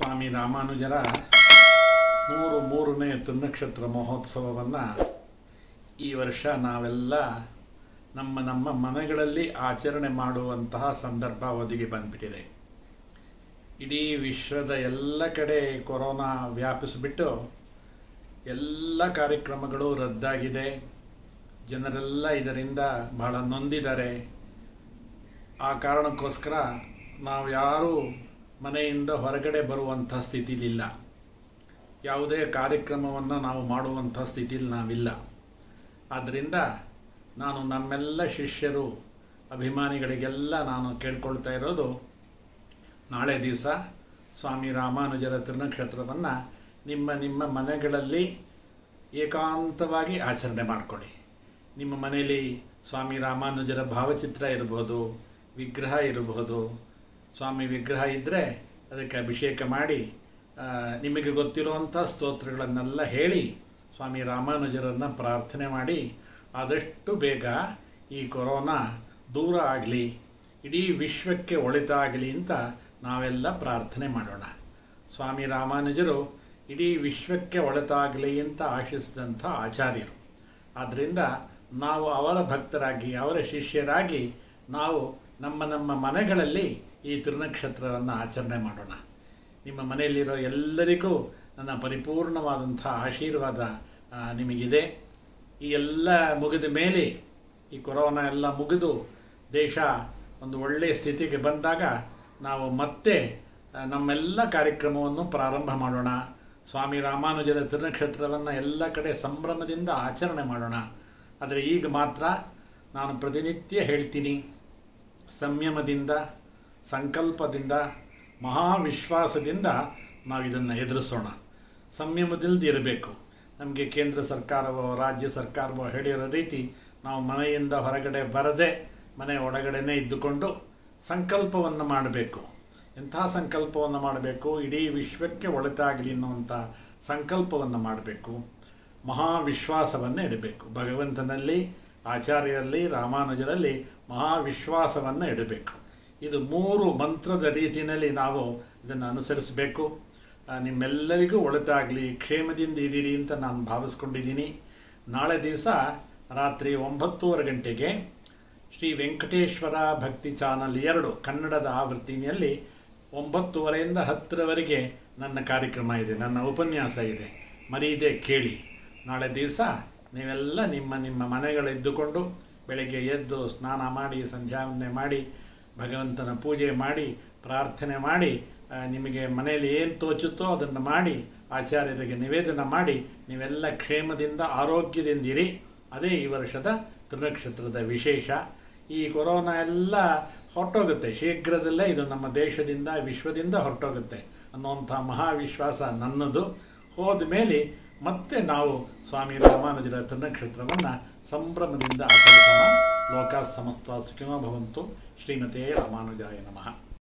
ಸ್ವಾಮಿ ರಾಮಾನುಜರ ನೂರು ಮೂರನೇ ತಿರುನಕ್ಷತ್ರ ಮಹೋತ್ಸವವನ್ನು ಈ ವರ್ಷ ನಾವೆಲ್ಲ ನಮ್ಮ ನಮ್ಮ ಮನೆಗಳಲ್ಲಿ ಆಚರಣೆ ಮಾಡುವಂತಹ ಸಂದರ್ಭ ಒದಗಿ ಬಂದ್ಬಿಟ್ಟಿದೆ ಇಡೀ ವಿಶ್ವದ ಎಲ್ಲ ಕಡೆ ಕೊರೋನಾ ವ್ಯಾಪಿಸಿಬಿಟ್ಟು ಎಲ್ಲ ಕಾರ್ಯಕ್ರಮಗಳು ರದ್ದಾಗಿದೆ ಜನರೆಲ್ಲ ಇದರಿಂದ ಬಹಳ ನೊಂದಿದ್ದಾರೆ ಆ ಕಾರಣಕ್ಕೋಸ್ಕರ ನಾವು ಯಾರೂ ಮನೆಯಿಂದ ಹೊರಗಡೆ ಬರುವಂಥ ಸ್ಥಿತಿಲಿಲ್ಲ ಯಾವುದೇ ಕಾರ್ಯಕ್ರಮವನ್ನು ನಾವು ಮಾಡುವಂಥ ಸ್ಥಿತಿಲಿ ನಾವಿಲ್ಲ ಆದ್ದರಿಂದ ನಾನು ನಮ್ಮೆಲ್ಲ ಶಿಷ್ಯರು ಅಭಿಮಾನಿಗಳಿಗೆಲ್ಲ ನಾನು ಕೇಳ್ಕೊಳ್ತಾ ಇರೋದು ನಾಳೆ ದಿವಸ ಸ್ವಾಮಿ ರಾಮಾನುಜರ ತಿರುನಕ್ಷತ್ರವನ್ನು ನಿಮ್ಮ ನಿಮ್ಮ ಮನೆಗಳಲ್ಲಿ ಏಕಾಂತವಾಗಿ ಆಚರಣೆ ಮಾಡಿಕೊಳ್ಳಿ ನಿಮ್ಮ ಮನೆಯಲ್ಲಿ ಸ್ವಾಮಿ ರಾಮಾನುಜರ ಭಾವಚಿತ್ರ ಇರಬಹುದು ವಿಗ್ರಹ ಇರಬಹುದು ಸ್ವಾಮಿ ವಿಗ್ರಹ ಇದ್ದರೆ ಅದಕ್ಕೆ ಅಭಿಷೇಕ ಮಾಡಿ ಆ, ನಿಮಗೆ ಗೊತ್ತಿರುವಂಥ ಸ್ತೋತ್ರಗಳನ್ನೆಲ್ಲ ಹೇಳಿ ಸ್ವಾಮಿ ರಾಮಾನುಜರನ್ನು ಪ್ರಾರ್ಥನೆ ಮಾಡಿ ಆದಷ್ಟು ಬೇಗ ಈ ಕೊರೋನಾ ದೂರ ಆಗಲಿ ಇಡೀ ವಿಶ್ವಕ್ಕೆ ಒಳಿತಾಗಲಿ ಅಂತ ನಾವೆಲ್ಲ ಪ್ರಾರ್ಥನೆ ಮಾಡೋಣ ಸ್ವಾಮಿ ರಾಮಾನುಜರು ಇಡೀ ವಿಶ್ವಕ್ಕೆ ಒಳಿತಾಗಲಿ ಅಂತ ಆಶಿಸಿದಂಥ ಆಚಾರ್ಯರು ಆದ್ದರಿಂದ ನಾವು ಅವರ ಭಕ್ತರಾಗಿ ಅವರ ಶಿಷ್ಯರಾಗಿ ನಾವು ನಮ್ಮ ನಮ್ಮ ಮನೆಗಳಲ್ಲಿ ಈ ತಿರುನಕ್ಷತ್ರವನ್ನು ಆಚರಣೆ ಮಾಡೋಣ ನಿಮ್ಮ ಮನೆಯಲ್ಲಿರೋ ಎಲ್ಲರಿಗೂ ನನ್ನ ಪರಿಪೂರ್ಣವಾದಂಥ ಆಶೀರ್ವಾದ ಆ, ನಿಮಗಿದೆ ಈ ಎಲ್ಲ ಮುಗಿದ ಮೇಲೆ ಈ ಕೊರೋನಾ ಎಲ್ಲ ಮುಗಿದು ದೇಶ ಒಂದು ಒಳ್ಳೆಯ ಸ್ಥಿತಿಗೆ ಬಂದಾಗ ನಾವು ಮತ್ತೆ ಆ, ನಮ್ಮೆಲ್ಲ ಕಾರ್ಯಕ್ರಮವನ್ನು ಪ್ರಾರಂಭ ಮಾಡೋಣ ಸ್ವಾಮಿ ರಾಮಾನುಜರ ತಿರುನಕ್ಷತ್ರವನ್ನು ಎಲ್ಲ ಕಡೆ ಸಂಭ್ರಮದಿಂದ ಆಚರಣೆ ಮಾಡೋಣ ಆದರೆ ಈಗ ಮಾತ್ರ ನಾನು ಪ್ರತಿನಿತ್ಯ ಹೇಳ್ತೀನಿ ಸಂಯಮದಿಂದ ಸಂಕಲ್ಪದಿಂದ ಮಹಾವಿಶ್ವಾಸದಿಂದ ನಾವು ಇದನ್ನು ಎದುರಿಸೋಣ ಸಂಯಮದಿಂದ ಇರಬೇಕು ನಮಗೆ ಕೇಂದ್ರ ಸರ್ಕಾರವೋ ರಾಜ್ಯ ಸರ್ಕಾರವೋ ಹೇಳಿರೋ ರೀತಿ ನಾವು ಮನೆಯಿಂದ ಹೊರಗಡೆ ಬರದೆ ಮನೆ ಒಳಗಡೆನೇ ಇದ್ದುಕೊಂಡು ಸಂಕಲ್ಪವನ್ನು ಮಾಡಬೇಕು ಎಂತಹ ಸಂಕಲ್ಪವನ್ನು ಮಾಡಬೇಕು ಇಡೀ ವಿಶ್ವಕ್ಕೆ ಒಳಿತಾಗಲಿ ಅನ್ನುವಂಥ ಸಂಕಲ್ಪವನ್ನು ಮಾಡಬೇಕು ಮಹಾವಿಶ್ವಾಸವನ್ನು ಇಡಬೇಕು ಭಗವಂತನಲ್ಲಿ ಆಚಾರ್ಯರಲ್ಲಿ ರಾಮಾನುಜರಲ್ಲಿ ಮಹಾವಿಶ್ವಾಸವನ್ನು ಇಡಬೇಕು ಇದು ಮೂರು ಮಂತ್ರದ ರೀತಿಯಲ್ಲಿ ನಾವು ಇದನ್ನು ಅನುಸರಿಸಬೇಕು ಆ, ನಿಮ್ಮೆಲ್ಲರಿಗೂ ಒಳಿತಾಗಲಿ ಕ್ಷೇಮದಿಂದ ಇದ್ದೀರಿ ಅಂತ ನಾನು ಭಾವಿಸ್ಕೊಂಡಿದ್ದೀನಿ ನಾಳೆ ದಿವಸ ರಾತ್ರಿ ಒಂಬತ್ತೂವರೆ ಗಂಟೆಗೆ ಶ್ರೀ ವೆಂಕಟೇಶ್ವರ ಭಕ್ತಿ ಚಾನಲ್ ಎರಡು ಕನ್ನಡದ ಆವೃತ್ತಿನಲ್ಲಿ ಒಂಬತ್ತುವರೆಯಿಂದ ಹತ್ತರವರೆಗೆ ನನ್ನ ಕಾರ್ಯಕ್ರಮ ಇದೆ ನನ್ನ ಉಪನ್ಯಾಸ ಇದೆ ಮರೀದೆ ಕೇಳಿ ನಾಳೆ ದಿವಸ ನೀವೆಲ್ಲ ನಿಮ್ಮ ನಿಮ್ಮ ಮನೆಗಳಿದ್ದುಕೊಂಡು ಬೆಳಗ್ಗೆ ಎದ್ದು ಸ್ನಾನ ಮಾಡಿ ಸಂಧ್ಯಾವಂದನೆ ಮಾಡಿ ಭಗವಂತನ ಪೂಜೆ ಮಾಡಿ ಪ್ರಾರ್ಥನೆ ಮಾಡಿ ಆ, ನಿಮಗೆ ಮನೆಯಲ್ಲಿ ಏನು ತೋಚುತ್ತೋ ಅದನ್ನು ಮಾಡಿ ಆಚಾರ್ಯರಿಗೆ ನಿವೇದನ ಮಾಡಿ ನೀವೆಲ್ಲ ಕ್ಷೇಮದಿಂದ ಆರೋಗ್ಯದಿಂದಿರಿ ಅದೇ ಈ ವರ್ಷದ ತ್ರಿನಕ್ಷತ್ರದ ವಿಶೇಷ ಈ ಕೊರೋನಾ ಎಲ್ಲ ಹೊರಟೋಗುತ್ತೆ ಶೀಘ್ರದಲ್ಲೇ ಇದು ನಮ್ಮ ದೇಶದಿಂದ ವಿಶ್ವದಿಂದ ಹೊರಟೋಗುತ್ತೆ ಅನ್ನುವಂಥ ಮಹಾವಿಶ್ವಾಸ ನನ್ನದು ಹೋದ ಮೇಲೆ ಮತ್ತೆ ನಾವು ಸ್ವಾಮಿ ರಾಮಾನುಜರ ತಿರುನಕ್ಷತ್ರವನ್ನು ಸಂಭ್ರಮದಿಂದ ಆಚರಿಸೋಣ ಲೋಕ ಸಮಸ್ತ ಸುಖಿನೋ ಭವಂತು ಶ್ರೀಮತೇ ರಾಮಾನುಜಾಯ ನಮಃ